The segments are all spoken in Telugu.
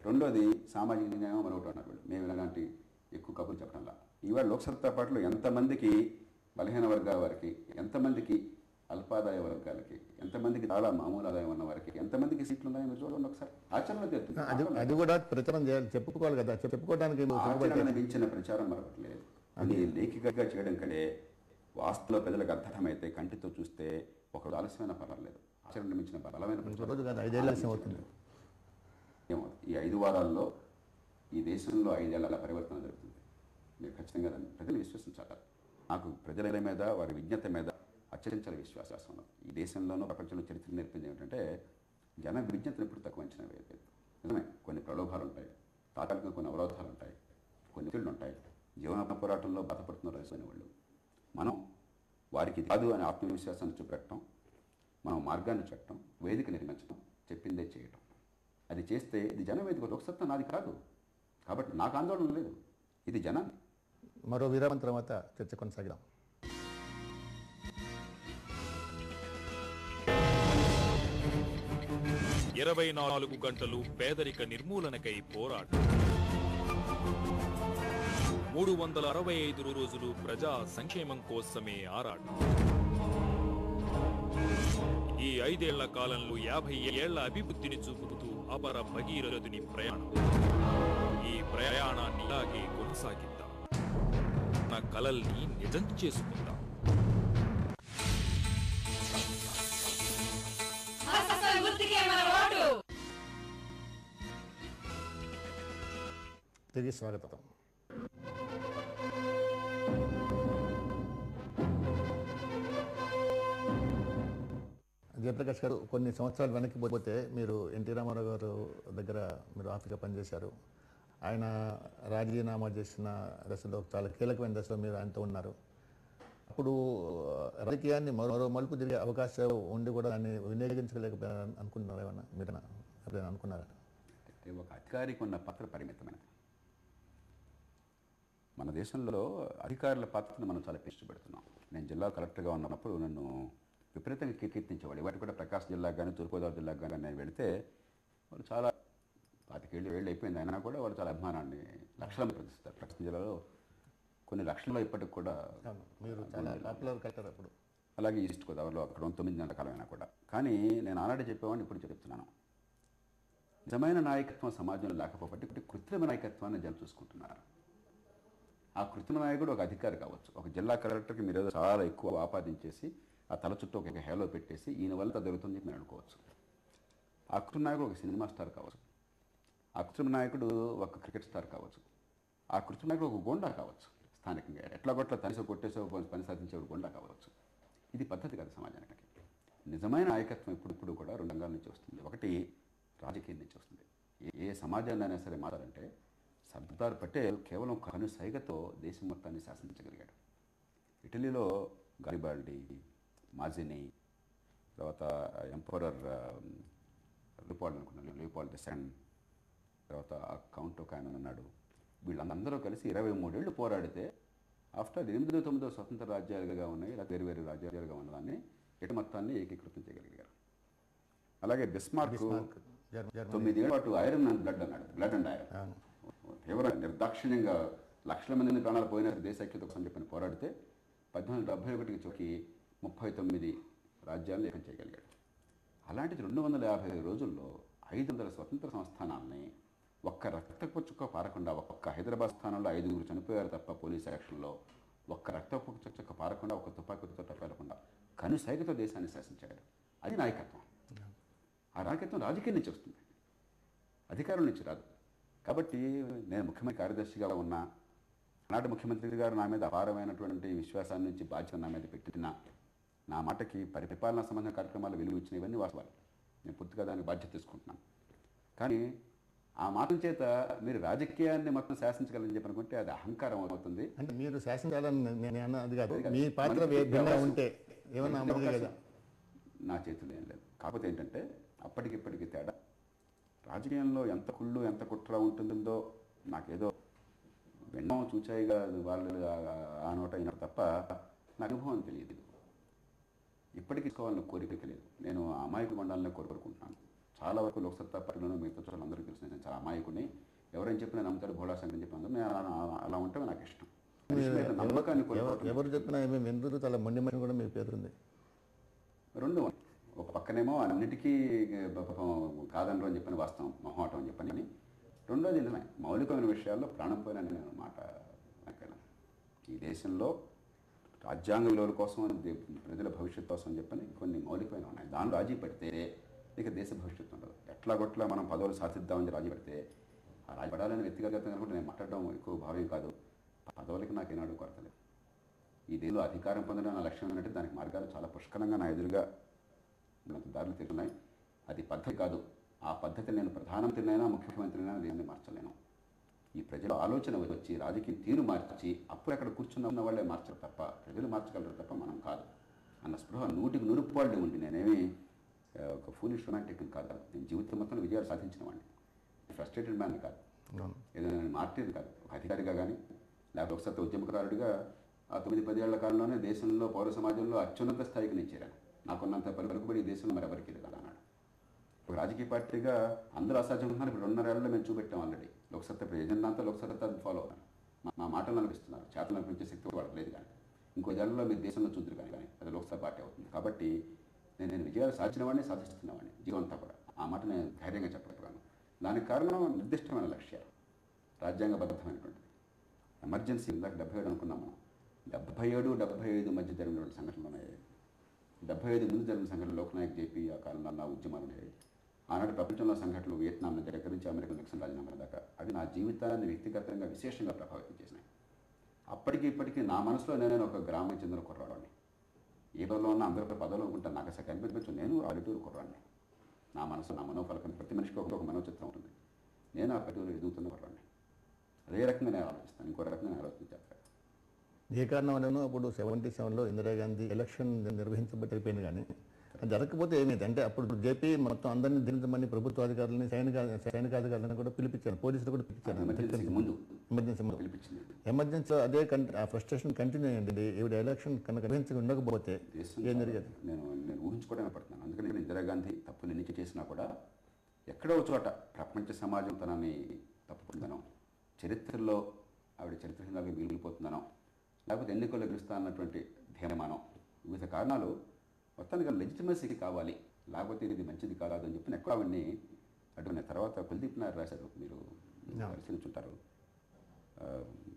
రెండోది సామాజిక న్యాయం మరొకటి అన్నారు వీళ్ళు మేము ఇలాంటి ఎక్కువ కబుర్లు చెప్పడంలా ఇవాళ లోక్సత్తా పార్టీలో ఎంతమందికి బలహీన వర్గాల వారికి ఎంతమందికి అల్పాదాయ వర్గాలకి ఎంతమందికి చాలా మామూలు ఆదాయం ఉన్న వారికి ఎంతమందికి సీట్లు ఉన్నాయో మీరు చూడండి ఒకసారి ఆచరణలో తెలుస్తుంది అది అది కూడా ప్రచారం చేయాలి చెప్పుకోవాలి కదా చెప్పుకోవడానికి నువ్వు సిగ్గుపడితే- ఆచరణ మించిన ప్రచారం మరొకటి లేదు అది లేఖికగా చేయడం కంటే వాస్తులో ప్రజలకు అర్థమైతే కంటితో చూస్తే ఒక ఆలస్యమైన పర్వాలేదు ఆచరణ మించిన బలమైన ఇంకో ప్రచారం రోజు కాదు ఐదేళ్ళు ఆలస్యం అవుతుంది ఏమో ఈ ఐదు వారాల్లో ఈ దేశంలో ఐదేళ్ల పరివర్తన జరుగుతుంది మీరు ఖచ్చితంగా దాన్ని ప్రజలు విశ్వసించాలి నాకు ప్రజల మీద వారి విజ్ఞత మీద అత్యంత విశ్వాసం ఉన్నది ఈ దేశంలోనూ ప్రపంచంలో చరిత్ర నేర్పింది ఏమిటంటే జన విజ్ఞతను ఎప్పుడు తక్కువ అంచనా వేయలేదు నిజమే కొన్ని ప్రలోభాలు ఉంటాయి తాత్కాలికంగా కొన్ని అవరోధాలు ఉంటాయి కొన్ని ఒత్తిళ్ళు ఉంటాయి జీవన పోరాటంలో బాధపడుతున్న రాసిన వాళ్ళు మనం వారికి ఇది కాదు అనే ఆత్మవిశ్వాసాన్ని చూపెట్టడం మనం మార్గాన్ని చెప్పడం వేదిక నిర్మించడం చెప్పిందే చేయటం అది చేస్తే ఇది జన వేదిక లోక్సత్తా నాది కాదు కాబట్టి నాకు ఆందోళన లేదు ఇది జనం మరో విరామం తర్వాత చర్చ కొనసాగిదాం ఇరవై నాలుగు గంటలు పేదరిక నిర్మూలనకై పోరాటం మూడు వందల అరవై ఐదు రోజులు ప్రజా సంక్షేమం కోసమే ఆరాటం ఈ ఐదేళ్ల కాలంలో యాభై ఏళ్ల అభివృద్ధిని చూపుతూ అపర భగీరథుని ప్రయాణం ఈ ప్రయాణాన్ని ఇలాగే కొనసాగిద్దాం నా కలల్ని నిజం చేసుకుందాం అసలు గుర్తుకే మన ఓటు తిరిగి స్వాగతం జయప్రకాష్ గారు కొన్ని సంవత్సరాలు వెనక్కి పోతే మీరు ఎన్టీ రామారావు గారు దగ్గర మీరు ఆఫీస్గా పనిచేశారు ఆయన రాజీనామా చేసిన దశలో చాలా కీలకమైన దశలో మీరు ఆయనతో ఉన్నారు అప్పుడు రాజకీయాన్ని మరో మలుపు తిరిగే అవకాశం ఉండి కూడా దాన్ని వినియోగించలేకపోయారని అనుకున్నారా ఏమన్నా మీరు ఎప్పుడైనా అనుకున్నారా అంటే ఒక అధికారికి ఉన్న పాత్ర పరిమితమైనది మన దేశంలో అధికారుల పాత్రను మనం చాలా ఇష్టపడుతున్నాం నేను జిల్లా కలెక్టర్గా ఉన్నప్పుడు నన్ను విపరీతంగా కీర్తించేవాడు వాటి కూడా ప్రకాశం జిల్లాకు కానీ తూర్పుగోదావరి జిల్లాకు కానీ నేను వెళితే వాళ్ళు చాలా పాతికేళ్ళు ఏళ్ళు అయిపోయింది అయినా కూడా వాళ్ళు చాలా అభిమానాన్ని లక్షల మంది ప్రదర్శిస్తారు ప్రకాశం జిల్లాలో కొన్ని లక్షల్లో ఇప్పటికి కూడా అవును మీరు చాలా పాపులర్ కట్టారు అప్పుడు అలాగే ఈస్ట్ గోదావరిలో అక్కడ తొమ్మిది నెలల కాలమైనా కూడా కానీ నేను ఆనాడే చెప్పేవాడిని ఇప్పుడు చెప్తున్నాను నిజమైన నాయకత్వం సమాజంలో లేకపోతే కృత్రిమ నాయకత్వాన్ని జనం చూసుకుంటున్నారు ఆ కృత్రిమ నాయకుడు ఒక అధికారి కావచ్చు ఒక జిల్లా కలెక్టర్కి మీరు ఏదో చాలా ఎక్కువ ఆపాదించేసి ఆ తల చుట్టూ ఒక హేలో పెట్టేసి ఈయన వల్ల అది జరుగుతుంది చెప్పి మీరు అనుకోవచ్చు ఆ కృత్రిమ నాయకుడు ఒక సినిమా స్టార్ కావచ్చు ఆ కృత్రిమ నాయకుడు ఒక క్రికెట్ స్టార్ కావచ్చు ఆ కృత్రిమ నాయకుడు ఒక గోండా కావచ్చు స్థానికంగా ఎట్లా కొట్ల తనిసో కొట్టేసో పని సాధించేవాడు గోండా కావచ్చు ఇది పద్ధతి కాదు సమాజానికి నిజమైన నాయకత్వం ఇప్పుడు ఇప్పుడు కూడా రెండు రంగాల నుంచి వస్తుంది ఒకటి రాజకీయం నుంచి వస్తుంది ఏ- ఏ సమాజాన్ని అయినా సరే మారాలంటే సర్దార్ పటేల్ కేవలం కను సైగతో దేశం మొత్తాన్ని శాసించగలిగాడు ఇటలీలో గారిబాల్డి మాజిని తర్వాత ఎంపరర్ లిపాల్డ్ అనుకున్నాను లిపాల్డ్ ద సెకండ్ తర్వాత ఆ కౌంట్ ఒక ఆయన ఉన్నాడు వీళ్ళందరూ కలిసి ఇరవై మూడేళ్ళు పోరాడితే ఆఫ్టర్ ఎనిమిదో తొమ్మిదో స్వతంత్ర రాజ్యాలుగా ఉన్నాయి ఇలా వేరు వేరు రాజ్యాలుగా ఉన్నదాన్ని ఇటు మొత్తాన్ని ఏకీకృతం చేయగలిగారు అలాగే బిస్మార్క్ బిస్మార్క్, జర్మ- జర్మనీ. తొమ్మిదేళ్ళ పాటు ఐరన్ అండ్ బ్లడ్ అన్నాడు బ్లడ్ అండ్ ఐరన్ అవును. తీవ్ర నిర్దాక్షిణ్యంగా లక్షల మందిని ప్రాణాలు పోయిన దేశ ఐక్యత కోసం చెప్పని పోరాడితే పద్నాలుగు వందల డెబ్బై ఒకటికి చోకి ముప్పై తొమ్మిది రాజ్యాలను ఏకం చేయగలిగాడు అలాంటిది రెండు వందల యాభై రోజుల్లో ఐదు వందల స్వతంత్ర సంస్థానాల్ని ఒక్క రక్తపు చుక్క పారకుండా ఒక్క హైదరాబాద్ స్థానంలో ఐదుగురు చనిపోయారు తప్ప పోలీస్ యాక్షన్లో ఒక్క రక్తపు చుక్క పారకుండా ఒక్క తుపాకీతో పేలకుండా కనుసైగతో దేశాన్ని శాసించాడు అది నాయకత్వం ఆ నాయకత్వం రాజకీయం నుంచి వస్తుంది అధికారుల నుంచి రాదు కాబట్టి నేను ముఖ్యమంత్రి కార్యదర్శిగా ఉన్నా ఆనాటి ముఖ్యమంత్రి గారు నా మీద అపారమైనటువంటి విశ్వాసాన్ని నుంచి బాధ్యత నా మీద పెట్టిన నా మాటకి పరిపాలనా సంబంధ కార్యక్రమాలు వెలుగు ఇచ్చిన ఇవన్నీ వాస్తవాలు నేను పూర్తిగా దానికి బాధ్యత తీసుకుంటున్నాను కానీ ఆ మాటల చేత మీరు రాజకీయాన్ని మొత్తం శాసించగలని చెప్పి అనుకుంటే అది అహంకారం అవుతుంది అంటే మీరు శాసించాలని నేను- నేను అన్నది కాదు మీ పాత్ర వే- భిన్నంగా ఉంటే ఏమన్నా అమ్మదు కదా నా చేతుల్లో ఏం లేదు కాకపోతే ఏంటంటే అప్పటికిప్పటికి తేడా రాజకీయంలో ఎంత కుళ్ళు ఎంత కుట్ర ఉంటుందో నాకేదో విన్నాం చూచాయిగా అది వాళ్ళు ఆ- ఆ నోట అయినా తప్ప నా అనుభవం తెలియదు ఇప్పటికీ తీసుకోవాలని కోరిక లేదు నేను అమాయకు మండలాన్ని కోరుకుంటున్నాను చాలా వరకు లోక్సత్తా పార్టీలోనూ మిగతా చోట్ల అందరికీ తెలుసు నేను చాలా అమాయకుని ఎవరైనా చెప్పినా నమ్ముతాడు భోళా శంకర్ చెప్పిన నేను అలా- అలా ఉంటే నాకు ఇష్టం మనిషి మీద నమ్మకాన్ని ఎవరు కోల్పోవటం ఎవరు చెప్పినా మేము ఎందుకు చాలా మొండి మనిషి కూడా మీ పేరుంది రెండు ఒక పక్కనేమో అన్నిటికీ పాపం కాదనరు అని చెప్పని వాస్తవం మొహమాటం అని చెప్పని రెండోది నిజమే మౌలికమైన విషయాల్లో ప్రాణం పోయిన నేను మాట నాకెళ్ళను. ఈ దేశంలో రాజ్యాంగ విలువల కోసం దే- ప్రజల భవిష్యత్తు కోసం అని చెప్పని కొన్ని మౌలికమైన ఉన్నాయి దానిలో రాజీ పడితే ఇక దేశ భవిష్యత్తు ఉండదు ఎట్లా కొట్లా మనం పదవులు సాధిద్దామని రాజీ పడితే ఆ రాజీ పడాలని వ్యక్తిగతంగా కూడా నేను మాట్లాడడం ఎక్కువ భావ్యం కాదు పదవులకి నాకు ఏనాడు కొరత లేదు ఈ దేశంలో అధికారం పొందడం నా లక్ష్యం అంటే దానికి మార్గాలు చాలా పుష్కలంగా నా ఎదురుగా నాకు దారులు తిరుగున్నాయి అది పద్ధతి కాదు ఆ పద్ధతి నేను ప్రధానమంత్రినైనా ముఖ్యమంత్రినైనా దీన్ని మార్చలేను ఈ ప్రజల ఆలోచన వచ్చి రాజకీయ తీరు మార్చి అప్పుడు అక్కడ కూర్చున్న ఉన్న వాళ్ళే మార్చరు తప్ప ప్రజలు మార్చగలరు తప్ప మనం కాదు అన్న స్పృహ నూటికి నూరు పాళ్ళు ఉండి నేనేమి ఆ, ఒక ఫూలిష్ రొమాంటిక్ కాదు నేను జీవితం మొత్తం విజయాలు సాధించిన వాడిని ఫ్రస్ట్రేటెడ్ మ్యాన్ కాదు అవును ఏదైనా నేను మార్టీని కాదు ఒక అధికారిగా కానీ లేకపోతే ఒకసారి ఉద్యమకారుడిగా ఆ తొమ్మిది పదేళ్ల కాలంలోనే దేశంలో పౌర సమాజంలో అత్యున్నత స్థాయికి నేను చేరాను నాకున్నంత పలుకుబడి ఈ దేశంలో మరి ఎవరికి లేదు అన్నాడు ఒక రాజకీయ పార్టీగా అందరూ అసాధ్యం ఉన్నారు ఇప్పుడు రెండున్నరేళ్ళలో మేము చూపెట్టాం ఆల్రెడీ లోక్సత్తా ఇప్పుడు ఏజెండా అంతా లోక్సత్తా ఫాలో అవుతాను మా మా మాటలు అనిపిస్తున్నారు చేతలు అనిపించే శక్తి వాళ్ళకి లేదు కానీ ఇంకో జనంలో మీరు దేశంలో చూద్దరు కానీ కానీ అది లోక్సభ పార్టీ అవుతుంది కాబట్టి నేను నేను విజయాలు సాధించిన వాడిని సాధిస్తున్నవాడిని జీవం అంతా కూడా ఆ మాట నేను ధైర్యంగా చెప్పగలను దానికి కారణం నిర్దిష్టమైన లక్ష్యాలు రాజ్యాంగబద్ధమైనటువంటిది ఎమర్జెన్సీ ఇందాక డెబ్బై ఏడు అనుకున్నాం మనం డెబ్బై ఏడు డెబ్బై ఐదు మధ్య జరిగినటువంటి సంఘటనలు ఉన్నాయి డెబ్బై ఐదు ముందు జరిగిన సంఘటనలు లోక్నాయక్ జేపీ ఆ కాలంలో నా ఉద్యమాలు ఉన్నాయి ఆనాటి ప్రపంచంలో సంఘటనలు వియత్నాం దగ్గర నుంచి అమెరికా నిక్సన్ రాజీనామా దాకా అవి నా జీవితాన్ని వ్యక్తిగతంగా విశేషంగా ప్రభావితం చేసినాయి అప్పటికి ఇప్పటికీ నా మనసులో నేను ఒక గ్రామం చెందిన కుర్రాడిని ఏ పదవిలో ఉన్న అందరూ పదవులు అనుకుంటాను నాకు అసలు కనిపించవచ్చు నేను ఆడిటూరు కుర్రాడిని నా మనసు నా మనోఫలకం ప్రతి మనిషికి ఒక ఒక మనోచిత్రం ఉంటుంది నేను ఆ పదవిలో ఎదుగుతున్న కుర్రాడిని అదే రకంగా నేను ఆలోచిస్తాను ఇంకో రకంగా నేను ఆలోచించాను ఏ కారణం వల్లనో అప్పుడు సెవెంటీ సెవెన్లో ఇందిరాగాంధీ ఎలక్షన్ నిర్వహించబట్టి అయిపోయింది కానీ అది జరగకపోతే ఏమైంది అంటే అప్పుడు జేపీ మొత్తం అందరినీ దించమని ప్రభుత్వాధికారులని సైనిక సైనికాధికారులను కూడా పిలిపించారు పోలీసులు కూడా పిలిపించారు ఎమర్జెన్సీకి ముందు ఎమర్జెన్సీ ముందు. పిలిపించింది ఎమర్జెన్సీ అదే కంటి ఆ ఫ్రస్ట్రేషన్ కంటిన్యూ అయ్యింది ఈవిడ ఎలక్షన్ కనుక నిర్వహించి ఉండకపోతే దేశం ఏం చాలా- జరిగేది నేను నేను ఊహించుకోవడమే పడుతున్నాను అందుకని నేను ఇందిరాగాంధీ తప్పులు ఎన్ని చేసినా కూడా ఎక్కడో ఒక చోట ప్రపంచ సమాజం తనని తప్పుకుందనో చరిత్రలో ఆవిడ చరిత్రహీనంగా మిగిలిపోతుందనో లేకపోతే ఎన్నికల్లో గెలుస్తా అన్నటువంటి ధీరమానం వివిధ కారణాలు మొత్తానికి లెజిటిమసీ కావాలి లేకపోతే ఇది మంచిది కాదు అని చెప్పి ఎక్కువ ఆవిడ్ని అడ్డుకున్న తర్వాత కుల్దీప్ నాయర్ రాశారు మీరు పరిశీలించుంటారు ఆ,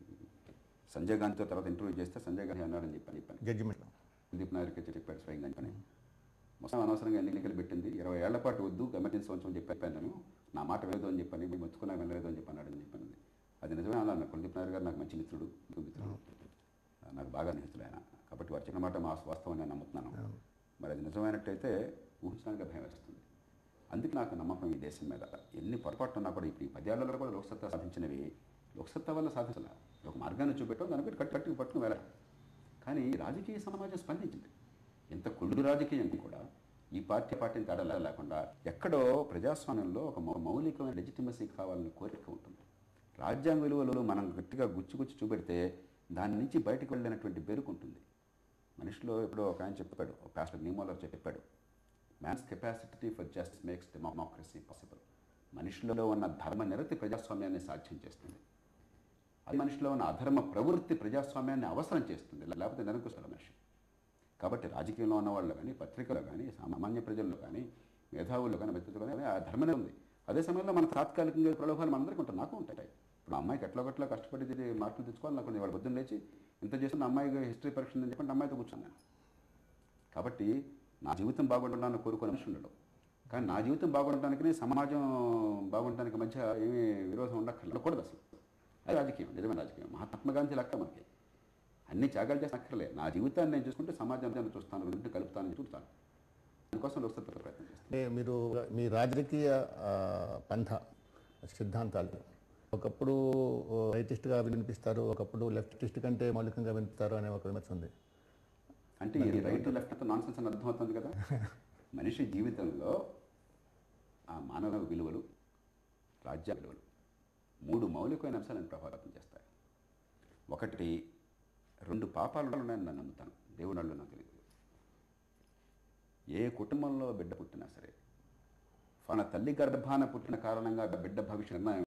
సంజయ్ గాంధీతో తర్వాత ఇంటర్వ్యూ చేస్తే సంజయ్ గాంధీ అన్నాడని చెప్పని చెప్పాను జడ్జిమెంట్లో కుల్దీప్ నాయర్కి చెప్పాడు స్వయంగా పని మొత్తం అనవసరంగా ఎన్నికలు పెట్టింది ఇరవై ఏళ్ల పాటు వద్దు ఎమర్జెన్సీ ఉంచమని చెప్పాను నేను నా మాట వినదు అని చెప్పని మీరు మొత్తుకున్నా వినలేదు అని చెప్పన్నాడు అని చెప్పాను అది నిజమే అలా కుల్దీప్ నాయర్ గారు నాకు మంచి మిత్రుడు ఇంకో మిత్రుడు నాకు బాగా స్నేహితుడు ఆయన కాబట్టి వారు చెప్పిన మాట మా వాస్తవం నేను నమ్ముతున్నాను మరి అది నిజమైనట్టయితే ఊహించడానికి భయం వేస్తుంది అందుకే నాకు నమ్మకం ఈ దేశం మీద ఎన్ని పొరపాట్లు ఉన్నా కూడా ఇప్పుడు ఈ పదేళ్లలో కూడా లోక్సత్తా సాధించినవి లోక్సత్తా వల్ల సాధించాల ఒక మార్గాన్ని చూపెట్టడం దాని పెట్టి కట్టు కట్టుకు పట్టుకుని వెళ్ళాలి కానీ రాజకీయ సమాజం స్పందించింది ఎంత కుళ్ళు రాజకీయం కూడా ఈ పార్టీ పార్టీని తేడా లేకుండా ఎక్కడో ప్రజాస్వామ్యంలో ఒక మౌ- మౌలికమైన లెజిటిమసీ కావాలని కోరిక ఉంటుంది రాజ్యాంగ విలువలు మనం గట్టిగా గుచ్చి గుచ్చి చూపెడితే దాని నుంచి బయటకు వెళ్ళినటువంటి బెరుకు ఉంటుంది మనిషిలో ఎప్పుడో ఒక ఆయన చెప్పాడు ఒక పాస్టర్ నీమోలర్ చెప్పాడు man's capacity for justice makes democracy possible మనిషిలో ఉన్న ధర్మ నిరతి ప్రజాస్వామ్యాన్ని సాధ్యం చేస్తుంది అది మనిషిలో ఉన్న అధర్మ ప్రవృత్తి ప్రజాస్వామ్యాన్ని అవసరం చేస్తుంది లేకపోతే నిరంకుశల మనిషి కాబట్టి రాజకీయంలో ఉన్న వాళ్ళు కానీ పత్రికలో కానీ సామాన్య ప్రజల్లో కానీ మేధావుల్లో కానీ వ్యక్తులు కానీ ఆ ధర్మనే ఉంది అదే సమయంలో మన తాత్కాలికంగా ప్రలోభాలు మనందరికీ ఉంటాయి నాకు ఉంటాయి ఇప్పుడు అమ్మాయికి ఎట్లా ఒకట్లా కష్టపడి ఇది మార్కులు తెచ్చుకోవాలి నాకు ఇవాళ పొద్దున్న లేచి ఇంత చేస్తున్న అమ్మాయికి హిస్టరీ పరీక్ష ఉందని చెప్పండి అమ్మాయితో కూర్చున్నాను కాబట్టి నా జీవితం బాగుండాలని కోరుకునే మనిషి ఉండడు కానీ నా జీవితం బాగుండటానికి సమాజం బాగుండటానికి మధ్య ఏమీ విరోధం ఉండక్కర్లేదు అసలు అది రాజకీయం నిజమైన రాజకీయం మహాత్మా గాంధీ లెక్క మనకి అన్ని త్యాగాలు చేసిన అక్కర్లే నా జీవితాన్ని నేను చూసుకుంటే సమాజాన్ని నేను చూస్తాను రెండు కలుపుతానని చూస్తాను అందుకోసం లోక్సత్తా ప్రయత్నం చేస్తాను అంటే మీరు మీ రాజకీయ ఆ, పంథ సిద్ధాంతాలు ఒకప్పుడు రైటిస్ట్గా వినిపిస్తారు ఒకప్పుడు లెఫ్టిస్ట్ కంటే మౌలికంగా వినిపిస్తారు అనే ఒక విమర్శ ఉంది అంటే ఈ రైట్ లెఫ్ట్ అంతా నాన్ సెన్స్ అని అర్థమవుతుంది కదా మనిషి జీవితంలో ఆ మానవ విలువలు రాజ్య విలువలు మూడు మౌలికమైన అంశాలను ప్రభావితం చేస్తాయి ఒకటి రెండు పాపాలు ఉన్నాయని నేను నమ్ముతాను దేవుడు నాకు తెలియదు ఏ కుటుంబంలో బిడ్డ పుట్టినా సరే మన తల్లి గర్భాన పుట్టిన కారణంగా బిడ్డ భవిష్య నిర్ణయం